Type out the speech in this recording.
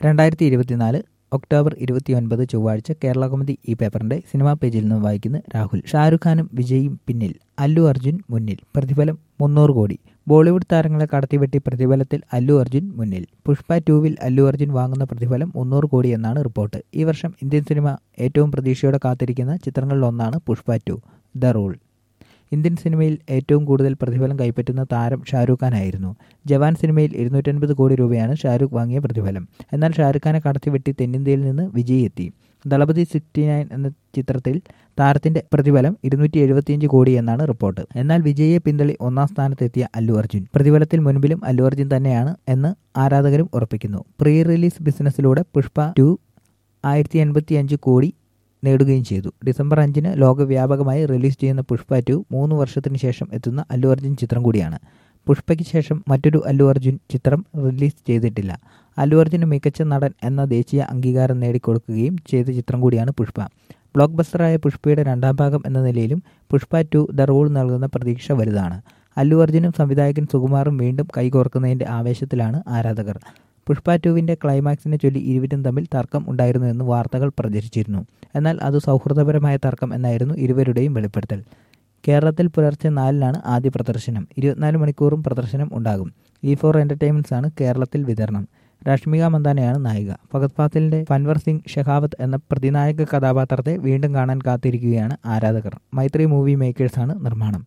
രണ്ടായിരത്തി ഇരുപത്തിനാല് ഒക്ടോബർ ഇരുപത്തിയൊൻപത് ചൊവ്വാഴ്ച കേരള കൗമുദി ഈ പേപ്പറിന്റെ സിനിമാ പേജിൽ നിന്ന് വായിക്കുന്ന രാഹുൽ ഷാരുഖ് ഖാനും വിജയും പിന്നിൽ അല്ലു അർജുൻ മുന്നിൽ പ്രതിഫലം മുന്നൂറ് കോടി ബോളിവുഡ് താരങ്ങളെ കടത്തിവെട്ടി പ്രതിഫലത്തിൽ അല്ലു അർജുൻ മുന്നിൽ പുഷ്പ ടൂവിൽ അല്ലു അർജുൻ വാങ്ങുന്ന പ്രതിഫലം മുന്നൂറ് കോടി എന്നാണ് റിപ്പോർട്ട് ഈ വർഷം ഇന്ത്യൻ സിനിമ ഏറ്റവും പ്രതീക്ഷയോടെ കാത്തിരിക്കുന്ന ചിത്രങ്ങളിലൊന്നാണ് Pushpa two the rule Indian സിനിമയിൽ ഏറ്റവും കൂടുതൽ പ്രതിഫലം കൈപ്പറ്റുന്ന താരം ഷാരൂഖ് ഖാൻ ആയിരുന്നു ജവാൻ സിനിമയിൽ ഇരുന്നൂറ്റൻപത് കോടി രൂപയാണ് ഷാരൂഖ് വാങ്ങിയ പ്രതിഫലം എന്നാൽ ഷാരൂഖ് ഖാനെ കടത്തിവെട്ടി തെന്നിന്ത്യയിൽ നിന്ന് വിജയ് എത്തി ദളപതി സിക്സ്റ്റി നയൻ എന്ന ചിത്രത്തിൽ താരത്തിന്റെ പ്രതിഫലം ഇരുന്നൂറ്റി എഴുപത്തിയഞ്ച് കോടി എന്നാണ് റിപ്പോർട്ട് എന്നാൽ വിജയെ പിന്തള്ളി ഒന്നാം സ്ഥാനത്തെത്തിയ അല്ലു അർജുൻ പ്രതിഫലത്തിൽ മുൻപിലും അല്ലു അർജുൻ തന്നെയാണ് എന്ന് ആരാധകരും ഉറപ്പിക്കുന്നു പ്രീ റിലീസ് ബിസിനസ്സിലൂടെ പുഷ്പ ടു ആയിരത്തി എൺപത്തി അഞ്ച് കോടി നേടുകയും ചെയ്തു ഡിസംബർ അഞ്ചിന് ലോകവ്യാപകമായി റിലീസ് ചെയ്യുന്ന പുഷ്പ ടു മൂന്ന് വർഷത്തിന് ശേഷം എത്തുന്ന അല്ലു അർജുൻ ചിത്രം കൂടിയാണ് പുഷ്പയ്ക്ക് ശേഷം മറ്റൊരു അല്ലു അർജുൻ ചിത്രം റിലീസ് ചെയ്തിട്ടില്ല അല്ലു അർജുന് മികച്ച നടൻ എന്ന ദേശീയ അംഗീകാരം നേടിക്കൊടുക്കുകയും ചെയ്ത ചിത്രം കൂടിയാണ് പുഷ്പ ബ്ലോക്ക് ബസ്റ്ററായ പുഷ്പയുടെ രണ്ടാം ഭാഗം എന്ന നിലയിലും പുഷ്പ ടു ദ റൂൾ നൽകുന്ന പ്രതീക്ഷ വലുതാണ് അല്ലു അർജുനും സംവിധായകൻ സുകുമാറും വീണ്ടും കൈകോർക്കുന്നതിന്റെ ആവേശത്തിലാണ് ആരാധകർ പുഷ്പ ടുവിന്റെ ക്ലൈമാക്സിനെ ചൊല്ലി ഇരുവരും തമ്മിൽ തർക്കം ഉണ്ടായിരുന്നു എന്ന് വാർത്തകൾ പ്രചരിച്ചിരുന്നു എന്നാൽ അത് സൗഹൃദപരമായ തർക്കം എന്നായിരുന്നു ഇരുവരുടെയും വെളിപ്പെടുത്തൽ കേരളത്തിൽ പുലർച്ചെ നാലിനാണ് ആദ്യ പ്രദർശനം ഇരുപത്തിനാല് മണിക്കൂറും പ്രദർശനം ഉണ്ടാകും ഇ ഫോർ എന്റർടൈൻമെന്റ്സ് ആണ് കേരളത്തിൽ വിതരണം രശ്മിക മന്ദാനയാണ് നായിക ഫഗത് ഫാസിലിന്റെ ഫൻവർ സിംഗ് ഷെഖാവത്ത് എന്ന പ്രതിനായക കഥാപാത്രത്തെ വീണ്ടും കാണാൻ കാത്തിരിക്കുകയാണ് ആരാധകർ മൈത്രി മൂവി മേക്കേഴ്സാണ് നിർമ്മാണം